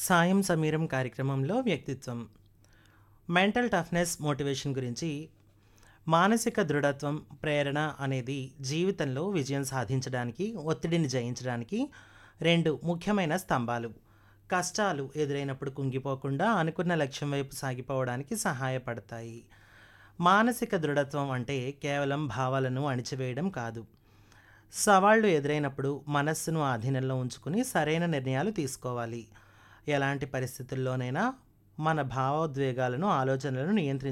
సాయం సమీరం కార్యక్రమంలో వ్యక్తిత్వం మెంటల్ టఫ్నెస్ మోటివేషన్ గురించి మానసిక దృఢత్వం ప్రేరణ అనేది జీవితంలో విజయం సాధించడానికి ఒత్తిడిని జయించడానికి రెండు ముఖ్యమైన స్తంభాలు కష్టాలు ఎదురైనప్పుడు కుంగిపోకుండా అనుకున్న లక్ష్యం వైపు సాగిపోవడానికి సహాయపడతాయి మానసిక దృఢత్వం అంటే కేవలం భావాలను అణిచివేయడం కాదు సవాళ్లు ఎదురైనప్పుడు మనస్సును ఆధీనంలో ఉంచుకుని సరైన నిర్ణయాలు తీసుకోవాలి ఎలాంటి పరిస్థితుల్లోనైనా మన భావోద్వేగాలను ఆలోచనలను నియంత్రించ